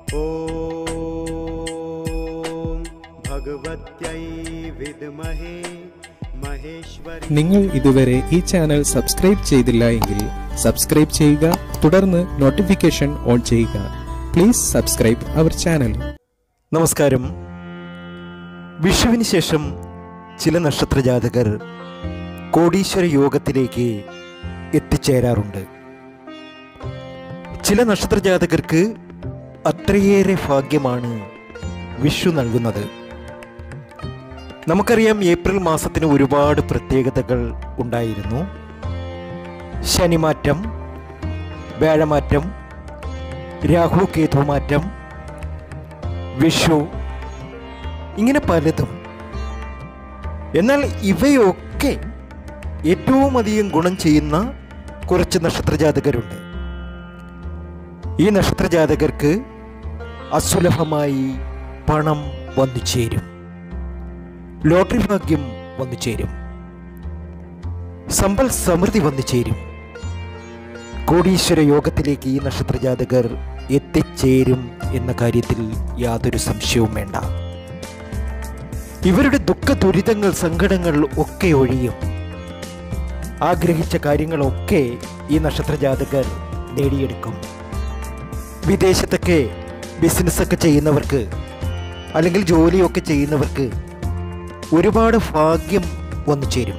ॐ भगवत्यै विद्महे महेश्वरी നിങ്ങൾ ഇതുവരെ ഈ ചാനൽ സബ്സ്ക്രൈബ് ചെയ്തില്ല എങ്കിൽ സബ്സ്ക്രൈബ് ചെയ്യുക തുടർന്ന് നോട്ടിഫിക്കേഷൻ ഓൺ ചെയ്യുക പ്ലീസ് സബ്സ്ക്രൈബ് അവർ ചാനൽ നമസ്കാരം വിഷുവിന് ശേഷം ചില നക്ഷത്രജാതകർ കോടീശ്വര യോഗത്തിലേക്ക് എത്തിച്ചേരാറുണ്ട് ചില നക്ഷത്രജാതകർക്ക് അത്രയേറെ ഭാഗ്യമാണ് വിഷു നൽകുന്നത് നമുക്കറിയാം ഏപ്രിൽ മാസത്തിന് ഒരുപാട് പ്രത്യേകതകൾ ഉണ്ടായിരുന്നു ശനിമാറ്റം വ്യാഴമാറ്റം രാഹു കേതു മാറ്റം വിഷു ഇങ്ങനെ പലതും എന്നാൽ ഇവയൊക്കെ ഏറ്റവും അധികം ഗുണം ചെയ്യുന്ന കുറച്ച് നക്ഷത്രജാതകരുണ്ട് ഈ നക്ഷത്രജാതകർക്ക് അസുലഭമായി പണം വന്നു ചേരും ലോട്ടറി ഭാഗ്യം വന്നു ചേരും സമ്പൽ സമൃദ്ധി വന്നു ചേരും കോടീശ്വര യോഗത്തിലേക്ക് ഈ നക്ഷത്രജാതകർ എത്തിച്ചേരും എന്ന കാര്യത്തിൽ യാതൊരു സംശയവും വേണ്ട ഇവരുടെ ദുഃഖ ദുരിതങ്ങൾ സങ്കടങ്ങൾ ഒക്കെ ഒഴിയും ആഗ്രഹിച്ച കാര്യങ്ങളൊക്കെ ഈ നക്ഷത്രജാതകർ നേടിയെടുക്കും വിദേശത്തൊക്കെ ബിസിനസ്സൊക്കെ ചെയ്യുന്നവർക്ക് അല്ലെങ്കിൽ ജോലിയൊക്കെ ചെയ്യുന്നവർക്ക് ഒരുപാട് ഭാഗ്യം വന്നു ചേരും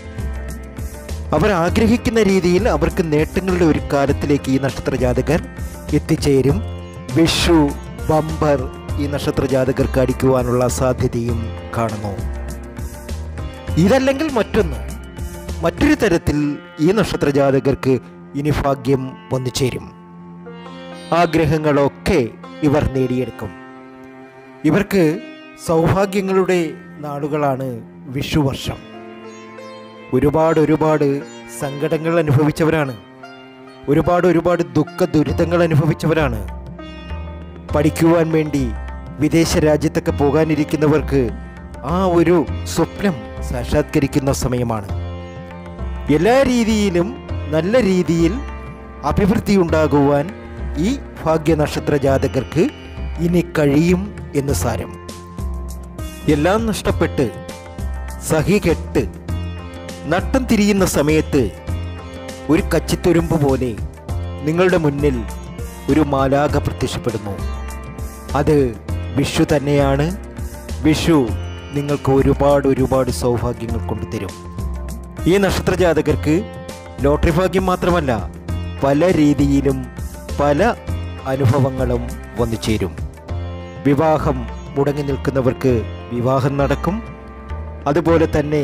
അവർ ആഗ്രഹിക്കുന്ന രീതിയിൽ അവർക്ക് നേട്ടങ്ങളുടെ ഒരു കാലത്തിലേക്ക് ഈ നക്ഷത്ര ജാതകർ എത്തിച്ചേരും വിഷു ബമ്പർ ഈ നക്ഷത്ര ജാതകർക്ക് അടിക്കുവാനുള്ള സാധ്യതയും കാണുന്നു ഇതല്ലെങ്കിൽ മറ്റൊന്ന് മറ്റൊരു തരത്തിൽ ഈ നക്ഷത്ര ജാതകർക്ക് ഇനി ഭാഗ്യം വന്നു ചേരും ആഗ്രഹങ്ങളൊക്കെ ഇവർ നേടിയെടുക്കും ഇവർക്ക് സൗഭാഗ്യങ്ങളുടെ നാളുകളാണ് വിഷുവർഷം ഒരുപാട് ഒരുപാട് സങ്കടങ്ങൾ അനുഭവിച്ചവരാണ് ഒരുപാട് ഒരുപാട് ദുഃഖ ദുരിതങ്ങൾ അനുഭവിച്ചവരാണ് പഠിക്കുവാൻ വേണ്ടി വിദേശ രാജ്യത്തൊക്കെ പോകാനിരിക്കുന്നവർക്ക് ആ ഒരു സ്വപ്നം സാക്ഷാത്കരിക്കുന്ന സമയമാണ് എല്ലാ രീതിയിലും നല്ല രീതിയിൽ അഭിവൃദ്ധി ഉണ്ടാകുവാൻ ഈ ഭാഗ്യനക്ഷത്ര ജാതകർക്ക് ഇനി കഴിയും എന്ന് സാരം എല്ലാം നഷ്ടപ്പെട്ട് സഹി കെട്ട് നട്ടം തിരിയുന്ന സമയത്ത് ഒരു കച്ചിത്തുരുമ്പ് പോലെ നിങ്ങളുടെ മുന്നിൽ ഒരു മാലാക പ്രത്യക്ഷപ്പെടുന്നു അത് വിഷു തന്നെയാണ് വിഷു നിങ്ങൾക്ക് ഒരുപാട് ഒരുപാട് സൗഭാഗ്യങ്ങൾ കൊണ്ടുതരും ഈ നക്ഷത്രജാതകർക്ക് ലോട്ടറി ഭാഗ്യം മാത്രമല്ല പല രീതിയിലും പല അനുഭവങ്ങളും വന്നു ചേരും വിവാഹം മുടങ്ങി നിൽക്കുന്നവർക്ക് വിവാഹം നടക്കും അതുപോലെ തന്നെ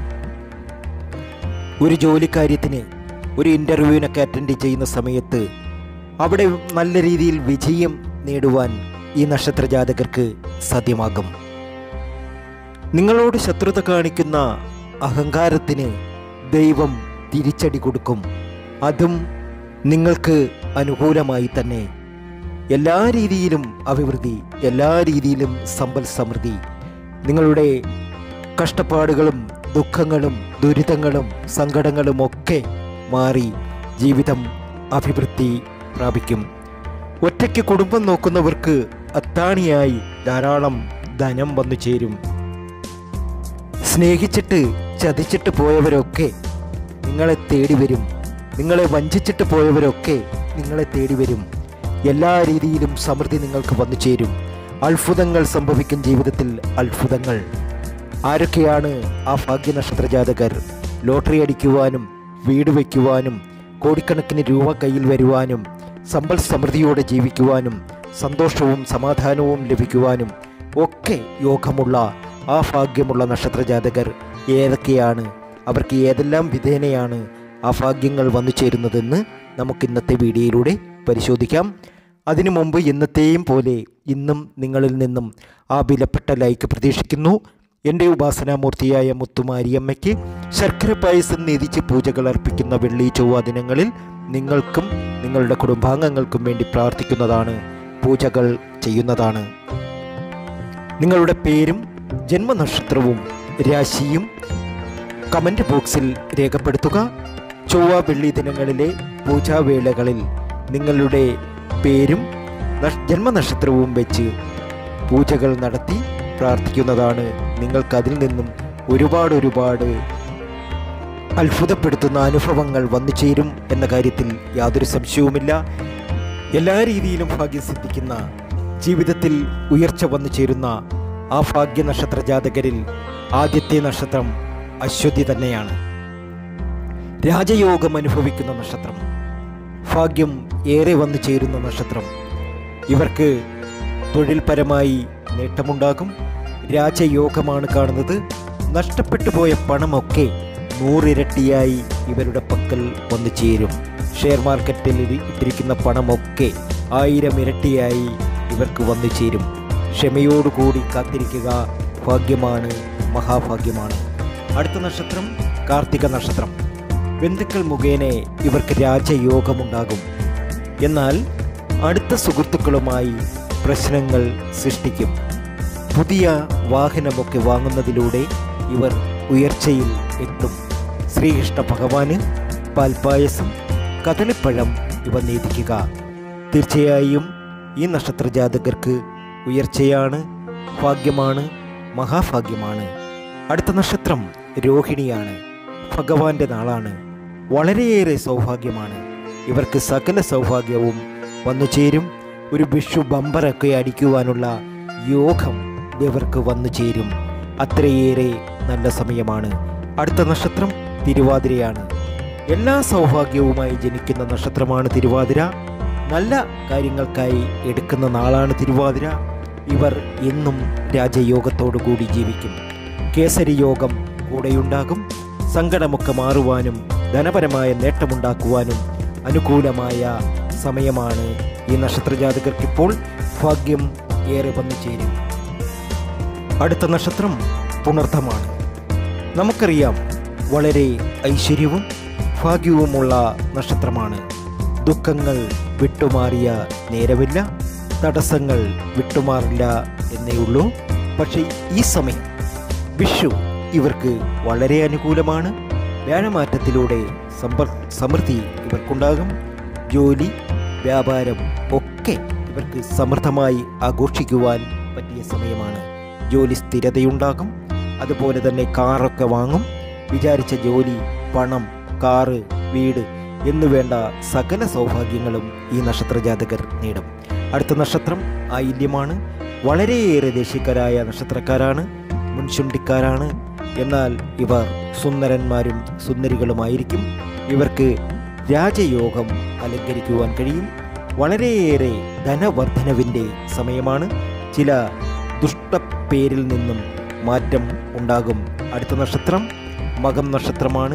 ഒരു ജോലിക്കാര്യത്തിന് ഒരു ഇൻ്റർവ്യൂവിനൊക്കെ അറ്റൻഡ് ചെയ്യുന്ന സമയത്ത് അവിടെ നല്ല രീതിയിൽ വിജയം നേടുവാൻ ഈ നക്ഷത്ര ജാതകർക്ക് സാധ്യമാകും നിങ്ങളോട് ശത്രുത കാണിക്കുന്ന അഹങ്കാരത്തിന് ദൈവം തിരിച്ചടി കൊടുക്കും അതും നിങ്ങൾക്ക് അനുകൂലമായി തന്നെ എല്ലാ രീതിയിലും അഭിവൃദ്ധി എല്ലാ രീതിയിലും സമ്പൽ സമൃദ്ധി നിങ്ങളുടെ കഷ്ടപ്പാടുകളും ദുഃഖങ്ങളും ദുരിതങ്ങളും സങ്കടങ്ങളും ഒക്കെ മാറി ജീവിതം അഭിവൃദ്ധി പ്രാപിക്കും ഒറ്റയ്ക്ക് കുടുംബം നോക്കുന്നവർക്ക് അത്താണിയായി ധാരാളം ധനം വന്നു ചേരും സ്നേഹിച്ചിട്ട് ചതിച്ചിട്ട് പോയവരൊക്കെ നിങ്ങളെ തേടി വരും നിങ്ങളെ വഞ്ചിച്ചിട്ട് പോയവരൊക്കെ നിങ്ങളെ തേടി വരും എല്ലാ രീതിയിലും സമൃദ്ധി നിങ്ങൾക്ക് വന്നു ചേരും അത്ഭുതങ്ങൾ സംഭവിക്കും ജീവിതത്തിൽ അത്ഭുതങ്ങൾ ആരൊക്കെയാണ് ആ ഭാഗ്യനക്ഷത്ര ജാതകർ ലോട്ടറി അടിക്കുവാനും വീട് വയ്ക്കുവാനും കോടിക്കണക്കിന് രൂപ കയ്യിൽ വരുവാനും സമ്പൽ സമൃദ്ധിയോടെ ജീവിക്കുവാനും സന്തോഷവും സമാധാനവും ലഭിക്കുവാനും ഒക്കെ യോഗമുള്ള ആ ഭാഗ്യമുള്ള നക്ഷത്ര ജാതകർ ഏതൊക്കെയാണ് അവർക്ക് ഏതെല്ലാം വിധേനയാണ് ആ ഭാഗ്യങ്ങൾ വന്നു ചേരുന്നതെന്ന് നമുക്ക് ഇന്നത്തെ വീഡിയോയിലൂടെ പരിശോധിക്കാം അതിനു മുമ്പ് എന്നത്തെയും പോലെ ഇന്നും നിങ്ങളിൽ നിന്നും ആ വിലപ്പെട്ട ലൈക്ക് പ്രതീക്ഷിക്കുന്നു എൻ്റെ ഉപാസനാമൂർത്തിയായ മുത്തുമാരിയമ്മയ്ക്ക് ശർക്കര പായസം നീതിച്ച് പൂജകൾ അർപ്പിക്കുന്ന വെള്ളി ചൊവ്വ ദിനങ്ങളിൽ നിങ്ങൾക്കും നിങ്ങളുടെ കുടുംബാംഗങ്ങൾക്കും വേണ്ടി പ്രാർത്ഥിക്കുന്നതാണ് പൂജകൾ ചെയ്യുന്നതാണ് നിങ്ങളുടെ പേരും ജന്മനക്ഷത്രവും രാശിയും കമൻറ്റ് ബോക്സിൽ രേഖപ്പെടുത്തുക ചൊവ്വ വെള്ളി ദിനങ്ങളിലെ പൂജാവേളകളിൽ നിങ്ങളുടെ പേരും നഷ്- ജന്മനക്ഷത്രവും വെച്ച് പൂജകൾ നടത്തി പ്രാർത്ഥിക്കുന്നതാണ് നിങ്ങൾക്ക് അതിൽ നിന്നും ഒരുപാട് ഒരുപാട് അത്ഭുതപ്പെടുത്തുന്ന അനുഭവങ്ങൾ വന്നു ചേരും എന്ന കാര്യത്തിൽ യാതൊരു സംശയവുമില്ല എല്ലാ രീതിയിലും ഭാഗ്യം സിദ്ധിക്കുന്ന ജീവിതത്തിൽ ഉയർച്ച വന്നു ചേരുന്ന ആ ഭാഗ്യ നക്ഷത്ര ജാതകരിൽ ആദ്യത്തെ നക്ഷത്രം അശ്വതി തന്നെയാണ് രാജയോഗം അനുഭവിക്കുന്ന നക്ഷത്രം ഭാഗ്യം ഏറെ വന്നു ചേരുന്ന നക്ഷത്രം ഇവർക്ക് തൊഴിൽപരമായി നേട്ടമുണ്ടാകും രാജയോഗമാണ് കാണുന്നത് നഷ്ടപ്പെട്ടു പോയ പണമൊക്കെ നൂറിരട്ടിയായി ഇവരുടെ പക്കൽ വന്നു ചേരും ഷെയർ മാർക്കറ്റിൽ ഇരി- ഇട്ടിരിക്കുന്ന പണമൊക്കെ ആയിരം ഇരട്ടിയായി ഇവർക്ക് വന്നു ചേരും ക്ഷമയോടുകൂടി കാത്തിരിക്കുക ഭാഗ്യമാണ് മഹാഭാഗ്യമാണ് അടുത്ത നക്ഷത്രം കാർത്തിക നക്ഷത്രം ബന്ധുക്കൾ മുഖേന ഇവർക്ക് രാജയോഗമുണ്ടാകും എന്നാൽ അടുത്ത സുഹൃത്തുക്കളുമായി പ്രശ്നങ്ങൾ സൃഷ്ടിക്കും പുതിയ വാഹനമൊക്കെ വാങ്ങുന്നതിലൂടെ ഇവർ ഉയർച്ചയിൽ എത്തും ശ്രീകൃഷ്ണ ഭഗവാന് പാൽപ്പായസം കദളിപ്പഴം ഇവ നേദിക്കുക തീർച്ചയായും ഈ നക്ഷത്ര ജാതകർക്ക് ഉയർച്ചയാണ് ഭാഗ്യമാണ് മഹാഭാഗ്യമാണ് അടുത്ത നക്ഷത്രം രോഹിണിയാണ് ഭഗവാന്റെ നാളാണ് വളരെയേറെ സൗഭാഗ്യമാണ് ഇവർക്ക് സകല സൗഭാഗ്യവും വന്നു ചേരും ഒരു വിഷു ബമ്പറൊക്കെ അടിക്കുവാനുള്ള യോഗം ഇവർക്ക് വന്നു ചേരും അത്രയേറെ നല്ല സമയമാണ് അടുത്ത നക്ഷത്രം തിരുവാതിരയാണ് എല്ലാ സൗഭാഗ്യവുമായി ജനിക്കുന്ന നക്ഷത്രമാണ് തിരുവാതിര നല്ല കാര്യങ്ങൾക്കായി എടുക്കുന്ന നാളാണ് തിരുവാതിര ഇവർ എന്നും രാജയോഗത്തോടു കൂടി ജീവിക്കും കേസരി യോഗം കൂടെയുണ്ടാകും സങ്കടമൊക്കെ മാറുവാനും ധനപരമായ നേട്ടമുണ്ടാക്കുവാനും അനുകൂലമായ സമയമാണ് ഈ നക്ഷത്രജാതകർക്കിപ്പോൾ ഭാഗ്യം ഏറെ വന്നു ചേരും അടുത്ത നക്ഷത്രം പുണർത്തമാണ് നമുക്കറിയാം വളരെ ഐശ്വര്യവും ഭാഗ്യവുമുള്ള നക്ഷത്രമാണ് ദുഃഖങ്ങൾ വിട്ടുമാറിയ നേരമില്ല തടസ്സങ്ങൾ വിട്ടുമാറില്ല എന്നേ ഉള്ളൂ പക്ഷേ ഈ സമയം വിഷു ഇവർക്ക് വളരെ അനുകൂലമാണ് വ്യാഴമാറ്റത്തിലൂടെ സമ്പർ സമൃദ്ധി ഇവർക്കുണ്ടാകും ജോലി വ്യാപാരം ഒക്കെ ഇവർക്ക് സമൃദ്ധമായി ആഘോഷിക്കുവാൻ പറ്റിയ സമയമാണ് ജോലി സ്ഥിരതയുണ്ടാകും അതുപോലെ തന്നെ കാറൊക്കെ വാങ്ങും വിചാരിച്ച ജോലി പണം കാറ് വീട് എന്നു വേണ്ട സകല സൗഭാഗ്യങ്ങളും ഈ നക്ഷത്ര ജാതകർ നേടും അടുത്ത നക്ഷത്രം ആയില്യമാണ് വളരെയേറെ ദേശീയക്കാരായ നക്ഷത്രക്കാരാണ് മുൻചുണ്ടിക്കാരാണ് എന്നാൽ ഇവർ സുന്ദരന്മാരും സുന്ദരികളുമായിരിക്കും ഇവർക്ക് രാജയോഗം അലങ്കരിക്കുവാൻ കഴിയും വളരെയേറെ ധനവർദ്ധനവിൻ്റെ സമയമാണ് ചില ദുഷ്ടപ്പേരിൽ നിന്നും മാറ്റം ഉണ്ടാകും അടുത്ത നക്ഷത്രം മകം നക്ഷത്രമാണ്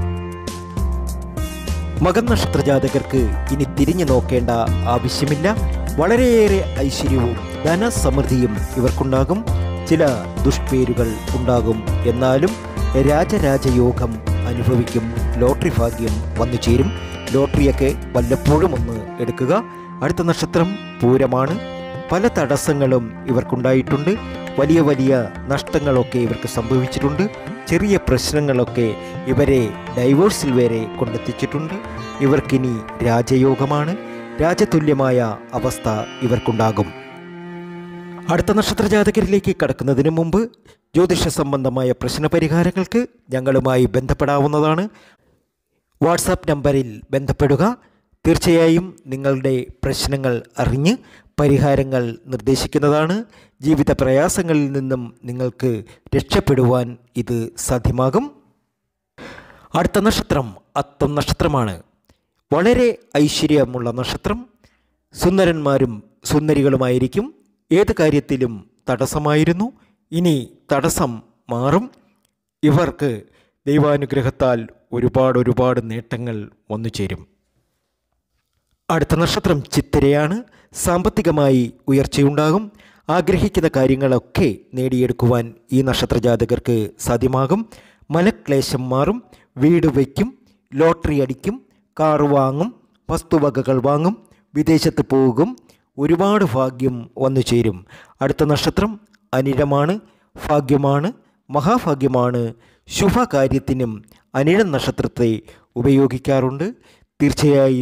മകം നക്ഷത്ര ജാതകർക്ക് ഇനി തിരിഞ്ഞു നോക്കേണ്ട ആവശ്യമില്ല വളരെയേറെ ഐശ്വര്യവും ധനസമൃദ്ധിയും ഇവർക്കുണ്ടാകും ചില ദുഷ്പേരുകൾ ഉണ്ടാകും എന്നാലും രാജരാജയോഗം അനുഭവിക്കും ലോട്ടറി ഭാഗ്യം വന്നു ചേരും ലോട്ടറിയൊക്കെ വല്ലപ്പോഴും ഒന്ന് എടുക്കുക അടുത്ത നക്ഷത്രം പൂരമാണ് പല തടസ്സങ്ങളും ഇവർക്കുണ്ടായിട്ടുണ്ട് വലിയ വലിയ നഷ്ടങ്ങളൊക്കെ ഇവർക്ക് സംഭവിച്ചിട്ടുണ്ട് ചെറിയ പ്രശ്നങ്ങളൊക്കെ ഇവരെ ഡൈവോഴ്സിൽ വരെ കൊണ്ടെത്തിച്ചിട്ടുണ്ട് ഇവർക്കിനി രാജയോഗമാണ് രാജതുല്യമായ അവസ്ഥ ഇവർക്കുണ്ടാകും അടുത്ത നക്ഷത്ര ജാതകരിലേക്ക് കടക്കുന്നതിന് മുമ്പ് ജ്യോതിഷ സംബന്ധമായ പ്രശ്നപരിഹാരങ്ങൾക്ക് ഞങ്ങളുമായി ബന്ധപ്പെടാവുന്നതാണ് വാട്സാപ്പ് നമ്പറിൽ ബന്ധപ്പെടുക തീർച്ചയായും നിങ്ങളുടെ പ്രശ്നങ്ങൾ അറിഞ്ഞ് പരിഹാരങ്ങൾ നിർദ്ദേശിക്കുന്നതാണ് ജീവിത പ്രയാസങ്ങളിൽ നിന്നും നിങ്ങൾക്ക് രക്ഷപ്പെടുവാൻ ഇത് സാധ്യമാകും അടുത്ത നക്ഷത്രം അത്തം നക്ഷത്രമാണ് വളരെ ഐശ്വര്യമുള്ള നക്ഷത്രം സുന്ദരന്മാരും സുന്ദരികളുമായിരിക്കും ഏത് കാര്യത്തിലും തടസ്സമായിരുന്നു ഇനി തടസ്സം മാറും ഇവർക്ക് ദൈവാനുഗ്രഹത്താൽ ഒരുപാട് ഒരുപാട് നേട്ടങ്ങൾ വന്നു ചേരും അടുത്ത നക്ഷത്രം ചിത്തിരയാണ് സാമ്പത്തികമായി ഉയർച്ചയുണ്ടാകും ആഗ്രഹിക്കുന്ന കാര്യങ്ങളൊക്കെ നേടിയെടുക്കുവാൻ ഈ നക്ഷത്ര ജാതകർക്ക് സാധ്യമാകും മനക്ലേശം മാറും വീട് വയ്ക്കും ലോട്ടറി അടിക്കും കാർ വാങ്ങും വസ്തുവകകൾ വാങ്ങും വിദേശത്ത് പോകും ഒരുപാട് ഭാഗ്യം വന്നു ചേരും അടുത്ത നക്ഷത്രം അനിഴമാണ് ഭാഗ്യമാണ് മഹാഭാഗ്യമാണ് ശുഭകാര്യത്തിനും അനിഴ നക്ഷത്രത്തെ ഉപയോഗിക്കാറുണ്ട് തീർച്ചയായും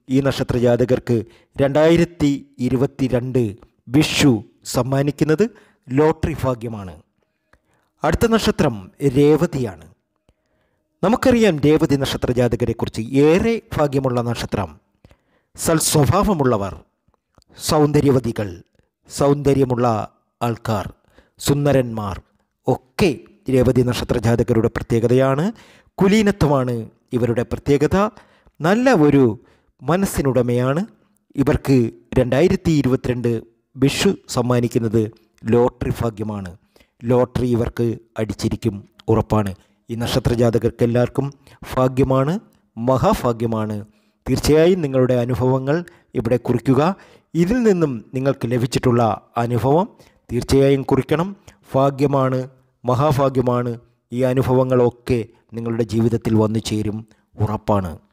ഈ നക്ഷത്ര ജാതകർക്ക് രണ്ടായിരത്തി ഇരുപത്തിരണ്ട് വിഷു സമ്മാനിക്കുന്നത് ലോട്ടറി ഭാഗ്യമാണ് അടുത്ത നക്ഷത്രം രേവതിയാണ് നമുക്കറിയാം രേവതി നക്ഷത്ര ജാതകരെക്കുറിച്ച് ഏറെ ഭാഗ്യമുള്ള നക്ഷത്രം സൽസ്വഭാവമുള്ളവർ സൗന്ദര്യവതികൾ സൗന്ദര്യമുള്ള ആൾക്കാർ സുന്ദരന്മാർ ഒക്കെ രേവതി നക്ഷത്ര ജാതകരുടെ പ്രത്യേകതയാണ് കുലീനത്വമാണ് ഇവരുടെ പ്രത്യേകത നല്ല ഒരു മനസ്സിനുടമയാണ് ഇവർക്ക് രണ്ടായിരത്തി ഇരുപത്തിരണ്ട് വിഷു സമ്മാനിക്കുന്നത് ലോട്ടറി ഭാഗ്യമാണ് ലോട്ടറി ഇവർക്ക് അടിച്ചിരിക്കും ഉറപ്പാണ് ഈ നക്ഷത്ര ജാതകർക്ക് എല്ലാവർക്കും ഭാഗ്യമാണ് മഹാഭാഗ്യമാണ് തീർച്ചയായും നിങ്ങളുടെ അനുഭവങ്ങൾ ഇവിടെ കുറിക്കുക ഇതിൽ നിന്നും നിങ്ങൾക്ക് ലഭിച്ചിട്ടുള്ള അനുഭവം തീർച്ചയായും കുറിക്കണം ഭാഗ്യമാണ് മഹാഭാഗ്യമാണ് ഈ അനുഭവങ്ങളൊക്കെ നിങ്ങളുടെ ജീവിതത്തിൽ വന്നു ചേരും ഉറപ്പാണ്